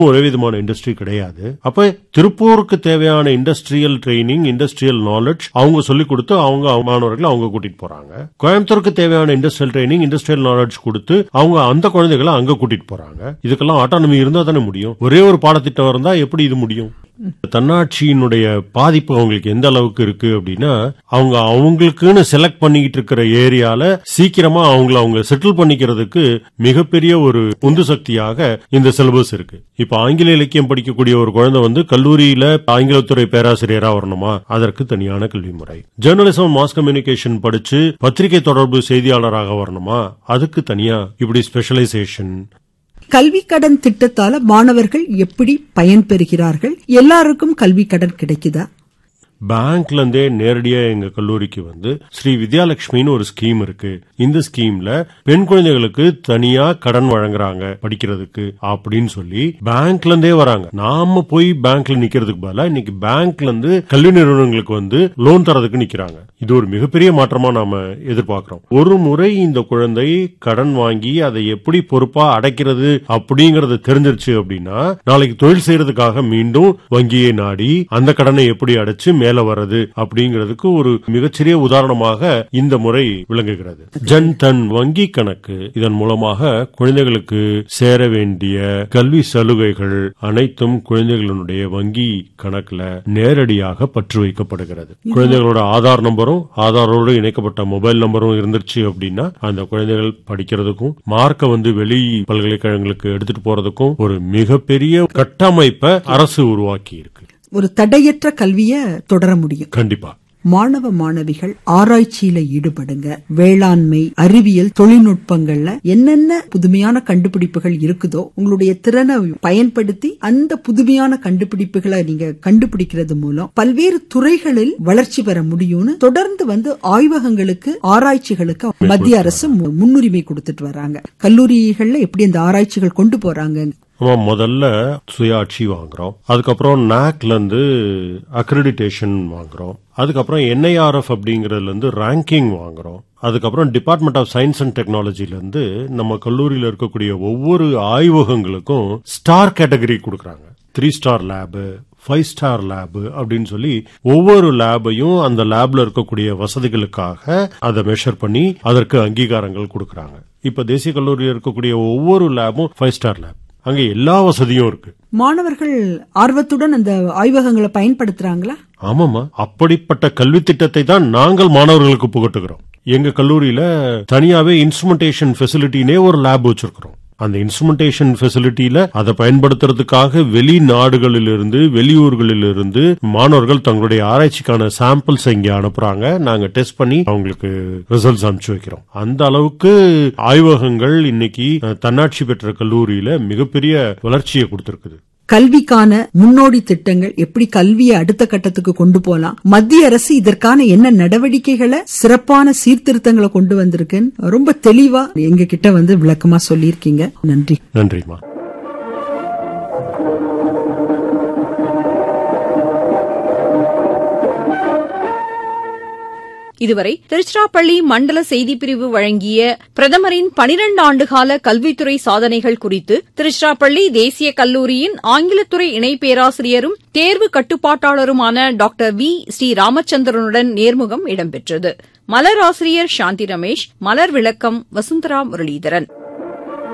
ஒரே விதமான இண்டஸ்ட்ரி கிடையாது அப்ப திருப்பூருக்கு தேவையான இண்டஸ்ட்ரியல் ட்ரைனிங் இண்டஸ்ட்ரியல் நாலேஜ் அவங்க சொல்லிக் கொடுத்து அவங்க மாணவர்களை அவங்க கூட்டிட்டு போறாங்க கோயம்புத்தூருக்கு தேவையான இண்டஸ்ட்ரியல் ட்ரைனிங் இண்டஸ்ட்ரியல் நாலேஜ் கொடுத்து அவங்க அந்த குழந்தைகளை அங்க கூட்டிட்டு போறாங்க இதுக்கெல்லாம் ஆட்டானமி இருந்தா தானே முடியும் ஒரே ஒரு பாடத்திட்டம் இருந்தா எப்படி இது முடியும் தன்னாட்சியினுடைய பாதிப்பு அவங்களுக்கு எந்த அளவுக்கு இருக்கு அப்படின்னா அவங்க அவங்களுக்குன்னு செலக்ட் பண்ணிக்கிட்டு இருக்கிற ஏரியால சீக்கிரமா அவங்கள அவங்க செட்டில் பண்ணிக்கிறதுக்கு மிகப்பெரிய ஒரு உந்து சக்தியாக இந்த சிலபஸ் இருக்கு இப்ப ஆங்கில இலக்கியம் படிக்கக்கூடிய ஒரு குழந்தை வந்து கல்லூரியில ஆங்கிலத்துறை பேராசிரியரா வரணுமா அதற்கு தனியான கல்வி முறை ஜேர்னலிசம் மாஸ் கம்யூனிகேஷன் படிச்சு பத்திரிகை தொடர்பு செய்தியாளராக வரணுமா அதுக்கு தனியா இப்படி ஸ்பெஷலைசேஷன் கல்வி கடன் திட்டத்தால மாணவர்கள் எப்படி பயன்பெறுகிறார்கள் எல்லாருக்கும் கல்வி கடன் கிடைக்குதா பேங்க்ல இருந்தே நேரடியா எங்க கல்லூரிக்கு வந்து ஸ்ரீ வித்யாலட்சுமின்னு ஒரு ஸ்கீம் இருக்கு இந்த ஸ்கீம்ல பெண் குழந்தைகளுக்கு தனியா கடன் வழங்குறாங்க படிக்கிறதுக்கு அப்படின்னு சொல்லி பேங்க்ல இருந்தே வராங்க நாம போய் பேங்க்ல நிக்கிறதுக்கு பதிலா இன்னைக்கு பேங்க்ல இருந்து கல்வி நிறுவனங்களுக்கு வந்து லோன் தரதுக்கு நிக்கிறாங்க இது ஒரு மிகப்பெரிய மாற்றமா நாம எதிர்பார்க்கிறோம் ஒரு முறை இந்த குழந்தை கடன் வாங்கி அதை எப்படி பொறுப்பா அடைக்கிறது அப்படிங்கறது தெரிஞ்சிருச்சு அப்படின்னா நாளைக்கு தொழில் செய்யறதுக்காக மீண்டும் வங்கியை நாடி அந்த கடனை எப்படி அடைச்சு மேல வர்றது அப்படிங்கிறதுக்கு ஒரு மிகச்சிறிய உதாரணமாக இந்த முறை விளங்குகிறது ஜன் தன் வங்கி கணக்கு இதன் மூலமாக குழந்தைகளுக்கு சேர வேண்டிய கல்வி சலுகைகள் அனைத்தும் குழந்தைகளுடைய வங்கி கணக்குல நேரடியாக பற்று வைக்கப்படுகிறது குழந்தைகளோட ஆதார் நம்பரும் ஆதாரோடு இணைக்கப்பட்ட மொபைல் நம்பரும் இருந்துச்சு அப்படின்னா அந்த குழந்தைகள் படிக்கிறதுக்கும் மார்க்க வந்து வெளி பல்கலைக்கழகங்களுக்கு எடுத்துட்டு போறதுக்கும் ஒரு மிகப்பெரிய கட்டமைப்பை அரசு உருவாக்கி இருக்கு ஒரு தடையற்ற கல்விய தொடர முடியும் கண்டிப்பா மாணவ மாணவிகள் ஆராய்ச்சியில ஈடுபடுங்க வேளாண்மை அறிவியல் தொழில்நுட்பங்கள்ல என்னென்ன புதுமையான கண்டுபிடிப்புகள் இருக்குதோ உங்களுடைய திறனை பயன்படுத்தி அந்த புதுமையான கண்டுபிடிப்புகளை நீங்க கண்டுபிடிக்கிறது மூலம் பல்வேறு துறைகளில் வளர்ச்சி பெற முடியும்னு தொடர்ந்து வந்து ஆய்வகங்களுக்கு ஆராய்ச்சிகளுக்கு மத்திய அரசு மு- முன்னுரிமை கொடுத்துட்டு வராங்க கல்லூரிகள்ல எப்படி அந்த ஆராய்ச்சிகள் கொண்டு போறாங்க ஆமா முதல்ல சுயாட்சி வாங்குறோம் அதுக்கப்புறம் நாக்ல இருந்து அக்ரெடிடேஷன் வாங்குறோம் அதுக்கப்புறம் என்ஐஆர்எஃப் அப்படிங்கறதுல இருந்து ரேங்கிங் வாங்குறோம் அதுக்கப்புறம் டிபார்ட்மெண்ட் ஆஃப் சயின்ஸ் அண்ட் டெக்னாலஜில இருந்து நம்ம கல்லூரியில இருக்கக்கூடிய ஒவ்வொரு ஆய்வகங்களுக்கும் ஸ்டார் கேட்டகரி கொடுக்கறாங்க three star lab five star lab அப்படின்னு சொல்லி ஒவ்வொரு லேபையும் அந்த லேப்ல இருக்கக்கூடிய வசதிகளுக்காக அதை மெஷர் பண்ணி அதற்கு அங்கீகாரங்கள் கொடுக்கறாங்க இப்ப தேசிய கல்லூரியில் இருக்கக்கூடிய ஒவ்வொரு லேபும் ஃபைவ் ஸ்டார் லேப் அங்க எல்லா வசதியும் இருக்கு மாணவர்கள் ஆர்வத்துடன் அந்த ஆய்வகங்களை பயன்படுத்துறாங்களா ஆமாமா அப்படிப்பட்ட கல்வி திட்டத்தை தான் நாங்கள் மாணவர்களுக்கு புகட்டுகிறோம் எங்க கல்லூரியில தனியாவே இன்ஸ்ட்ருமெண்டேஷன் ஃபெசிலிட்டினே ஒரு லேப் வச்சிருக்கிறோம் அந்த இன்ஸ்ட்ருமெண்டேஷன் ஃபெசிலிட்டியில அதை பயன்படுத்துறதுக்காக வெளிநாடுகளிலிருந்து வெளியூர்களிலிருந்து மாணவர்கள் தங்களுடைய ஆராய்ச்சிக்கான சாம்பிள்ஸ் இங்க அனுப்புறாங்க நாங்க டெஸ்ட் பண்ணி அவங்களுக்கு ரிசல்ட்ஸ் அனுப்பிச்சு வைக்கிறோம் அந்த அளவுக்கு ஆய்வகங்கள் இன்னைக்கு அஹ், தன்னாட்சி பெற்ற கல்லூரியில மிகப்பெரிய வளர்ச்சியை கொடுத்திருக்குது கல்விக்கான முன்னோடி திட்டங்கள் எப்படி கல்வியை அடுத்த கட்டத்துக்கு கொண்டு போலாம் மத்திய அரசு இதற்கான என்ன நடவடிக்கைகளை சிறப்பான சீர்திருத்தங்களை கொண்டு வந்திருக்குன்னு ரொம்ப தெளிவா எங்க கிட்ட வந்து விளக்கமா சொல்லியிருக்கீங்க நன்றி நன்றிமா இதுவரை திருச்சிராப்பள்ளி மண்டல செய்திப்பிரிவு வழங்கிய பிரதமரின் பனிரண்டு ஆண்டுகால கல்வித்துறை சாதனைகள் குறித்து திருச்சிராப்பள்ளி தேசிய கல்லூரியின் ஆங்கிலத்துறை இணை பேராசிரியரும் தேர்வு கட்டுப்பாட்டாளருமான டாக்டர் வி ஸ்ரீ ராமச்சந்திரனுடன் நேர்முகம் இடம்பெற்றது மலர் ஆசிரியர் சாந்தி ரமேஷ் மலர் விளக்கம் வசுந்தரா முரளிதரன்